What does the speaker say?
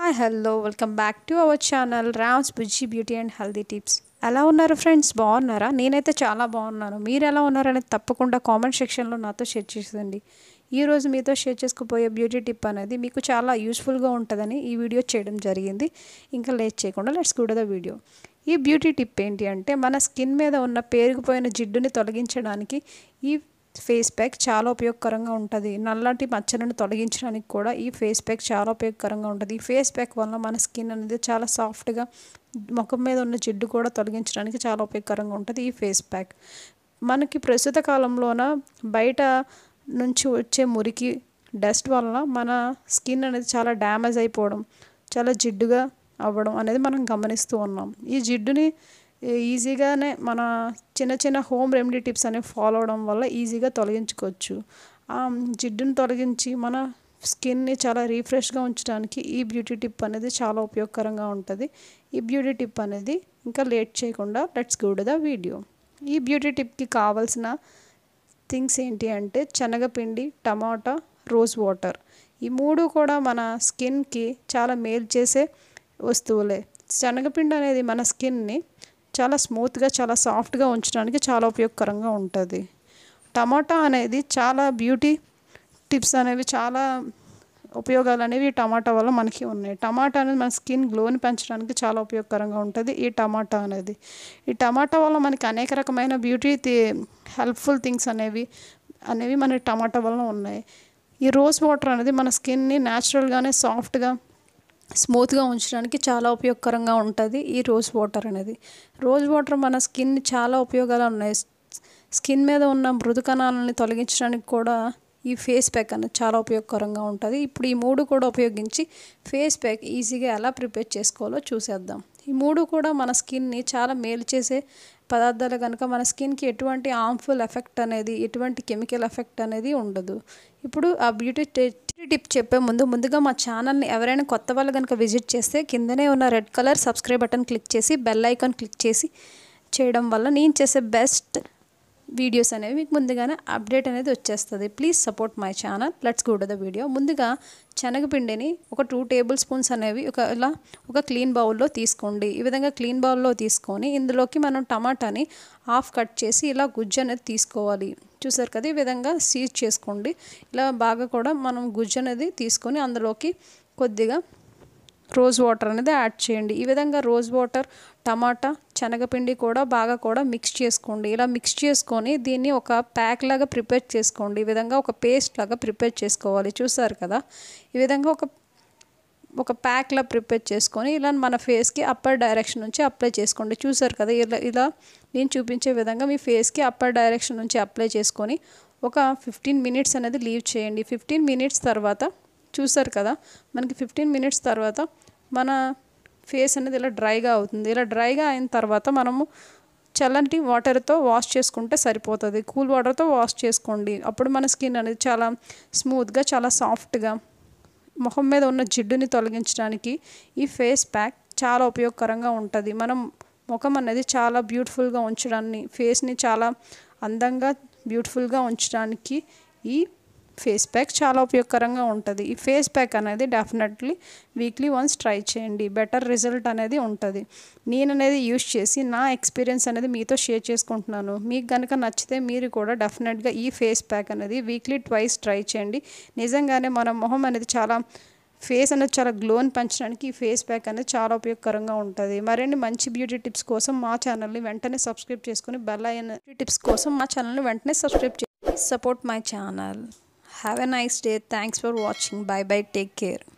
hi hello welcome back to our channel Rams Bujji beauty and healthy tips ఎలా ఉన్నారు friends బాగున్నారా నేనైతే చాలా బాగున్నాను మీరు ఎలా ఉన్నారనేది తప్పకుండా కామెంట్ సెక్షన్లో నాతో షేర్ చేసేయండి ఈరోజు మీతో షేర్ చేసుకుపోయే బ్యూటీ టిప్ అనేది మీకు చాలా యూస్ఫుల్గా ఉంటుందని ఈ వీడియో చేయడం జరిగింది ఇంకా లేట్ చేయకుండా లెట్స్ గూడ ద వీడియో ఈ బ్యూటీ టిప్ ఏంటి అంటే మన స్కిన్ మీద ఉన్న పేరుకుపోయిన జిడ్డుని తొలగించడానికి ఈ ఫేస్ ప్యాక్ చాలా ఉపయోగకరంగా ఉంటుంది నల్లటి మచ్చలను తొలగించడానికి కూడా ఈ ఫేస్ ప్యాక్ చాలా ఉపయోగకరంగా ఉంటుంది ఈ ఫేస్ ప్యాక్ వల్ల మన స్కిన్ అనేది చాలా సాఫ్ట్గా ముఖం మీద ఉన్న జిడ్డు కూడా తొలగించడానికి చాలా ఉపయోగకరంగా ఉంటుంది ఈ ఫేస్ ప్యాక్ మనకి ప్రస్తుత కాలంలోన బయట నుంచి వచ్చే మురికి డస్ట్ వల్ల మన స్కిన్ అనేది చాలా డ్యామేజ్ అయిపోవడం చాలా జిడ్డుగా అవ్వడం అనేది మనం గమనిస్తూ ఉన్నాం ఈ జిడ్డుని ఈజీగానే మన చిన్న చిన్న హోమ్ రెమెడీ టిప్స్ అనేవి ఫాలో అవడం వల్ల ఈజీగా తొలగించుకోవచ్చు ఆ జిడ్డును తొలగించి మన స్కిన్ని చాలా రీఫ్రెష్గా ఉంచడానికి ఈ బ్యూటీ టిప్ అనేది చాలా ఉపయోగకరంగా ఉంటుంది ఈ బ్యూటీ టిప్ అనేది ఇంకా లేట్ చేయకుండా let's go to the video ఈ బ్యూటీ టిప్కి కావాల్సిన థింగ్స్ ఏంటి అంటే శనగపిండి టమాటా రోజ్ వాటర్ ఈ మూడు కూడా మన స్కిన్కి చాలా మేలు చేసే వస్తువులే శనగపిండి అనేది మన స్కిన్ని చాలా స్మూత్గా చాలా సాఫ్ట్గా ఉంచడానికి చాలా ఉపయోగకరంగా ఉంటుంది టమాటా అనేది చాలా బ్యూటీ టిప్స్ అనేవి చాలా ఉపయోగాలు అనేవి టమాటా వల్ల మనకి ఉన్నాయి టమాటా అనేది మన స్కిన్ గ్లోని పెంచడానికి చాలా ఉపయోగకరంగా ఉంటుంది ఈ టమాటా అనేది ఈ టమాటా వల్ల మనకి అనేక రకమైన బ్యూటీ హెల్ప్ఫుల్ థింగ్స్ అనేవి అనేవి మన టమాటా వల్ల ఉన్నాయి ఈ రోజ్ వాటర్ అనేది మన స్కిన్ని న్యాచురల్గానే సాఫ్ట్గా స్మూత్గా ఉంచడానికి చాలా ఉపయోగకరంగా ఉంటుంది ఈ రోజ్ వాటర్ అనేది రోజ్ వాటర్ మన స్కిన్ చాలా ఉపయోగాలు ఉన్నాయి స్కిన్ మీద ఉన్న మృదు కణాలని తొలగించడానికి కూడా ఈ ఫేస్ ప్యాక్ అనేది చాలా ఉపయోగకరంగా ఉంటుంది ఇప్పుడు ఈ మూడు కూడా ఉపయోగించి ఫేస్ ప్యాక్ ఈజీగా ఎలా ప్రిపేర్ చేసుకోవాలో చూసేద్దాం ఈ మూడు కూడా మన స్కిన్ని చాలా మేలు చేసే పదార్థాలు కనుక మన స్కిన్కి ఎటువంటి హార్మ్ఫుల్ ఎఫెక్ట్ అనేది ఎటువంటి కెమికల్ ఎఫెక్ట్ అనేది ఉండదు ఇప్పుడు ఆ బ్యూటీ టిప్ చెప్పే ముందు ముందుగా మా ఛానల్ని ఎవరైనా కొత్త వాళ్ళు కనుక విజిట్ చేస్తే కిందనే ఉన్న red colour subscribe button click చేసి బెల్ ఐకాన్ క్లిక్ చేసి చేయడం వల్ల నేను చేసే బెస్ట్ వీడియోస్ అనేవి మీకు ముందుగానే అప్డేట్ అనేది వచ్చేస్తుంది please support my channel let's go to the video ముందుగా శనగపిండిని ఒక టూ టేబుల్ స్పూన్స్ అనేవి ఒక ఇలా ఒక క్లీన్ బౌల్లో తీసుకోండి ఈ విధంగా క్లీన్ బౌల్లో తీసుకొని ఇందులోకి మనం టమాటాని హాఫ్ కట్ చేసి ఇలా గుజ్జు అనేది తీసుకోవాలి చూసారు కదా ఈ విధంగా సీజ్ చేసుకోండి ఇలా బాగా కూడా మనం గుజ్జు అనేది తీసుకొని అందులోకి కొద్దిగా రోజ్ వాటర్ అనేది యాడ్ చేయండి ఈ విధంగా రోజ్ వాటర్ టమాటా శనగపిండి కూడా బాగా కూడా మిక్స్ చేసుకోండి ఇలా మిక్స్ చేసుకొని దీన్ని ఒక ప్యాక్ లాగా ప్రిపేర్ చేసుకోండి ఈ విధంగా ఒక పేస్ట్ లాగా ప్రిపేర్ చేసుకోవాలి చూసారు కదా ఈ విధంగా ఒక ఒక ప్యాక్లా ప్రిపేర్ చేసుకొని ఇలా మన ఫేస్కి అప్పర్ డైరెక్షన్ నుంచి అప్లై చేసుకోండి చూసారు కదా ఇలా ఇలా నేను చూపించే విధంగా మీ ఫేస్కి అప్పర్ డైరెక్షన్ నుంచి అప్లై చేసుకొని ఒక ఫిఫ్టీన్ మినిట్స్ అనేది లీవ్ చేయండి ఫిఫ్టీన్ మినిట్స్ తర్వాత చూసారు కదా మనకి ఫిఫ్టీన్ మినిట్స్ తర్వాత మన ఫేస్ అనేది ఇలా డ్రైగా అవుతుంది ఇలా డ్రైగా అయిన తర్వాత మనము చల్లటి వాటర్తో వాష్ చేసుకుంటే సరిపోతుంది కూల్ వాటర్తో వాష్ చేసుకోండి అప్పుడు మన స్కిన్ అనేది చాలా స్మూత్గా చాలా సాఫ్ట్గా ముఖం మీద ఉన్న జిడ్డుని తొలగించడానికి ఈ ఫేస్ ప్యాక్ చాలా ఉపయోగకరంగా ఉంటుంది మనం ముఖం అనేది చాలా బ్యూటిఫుల్గా ఉంచడాన్ని ఫేస్ని చాలా అందంగా బ్యూటిఫుల్గా ఉంచడానికి ఈ ఫేస్ ప్యాక్ చాలా ఉపయోగకరంగా ఉంటుంది ఈ ఫేస్ ప్యాక్ అనేది డెఫినెట్లీ వీక్లీ వన్స్ ట్రై చేయండి బెటర్ రిజల్ట్ అనేది ఉంటుంది నేను అనేది యూస్ చేసి నా ఎక్స్పీరియన్స్ అనేది మీతో షేర్ చేసుకుంటున్నాను మీకు కనుక నచ్చితే మీరు కూడా డెఫినెట్గా ఈ ఫేస్ ప్యాక్ అనేది వీక్లీ ట్వైస్ ట్రై చేయండి నిజంగానే మన మొహం అనేది చాలా ఫేస్ అనేది చాలా గ్లోని పెంచడానికి ఈ ఫేస్ ప్యాక్ అనేది చాలా ఉపయోగకరంగా ఉంటుంది మరిన్ని మంచి బ్యూటీ టిప్స్ కోసం మా ఛానల్ని వెంటనే సబ్స్క్రైబ్ చేసుకుని బెల్ అయిన టిప్స్ కోసం మా ఛానల్ని వెంటనే సబ్స్క్రైబ్ చేసి support my channel have a nice day thanks for watching bye bye take care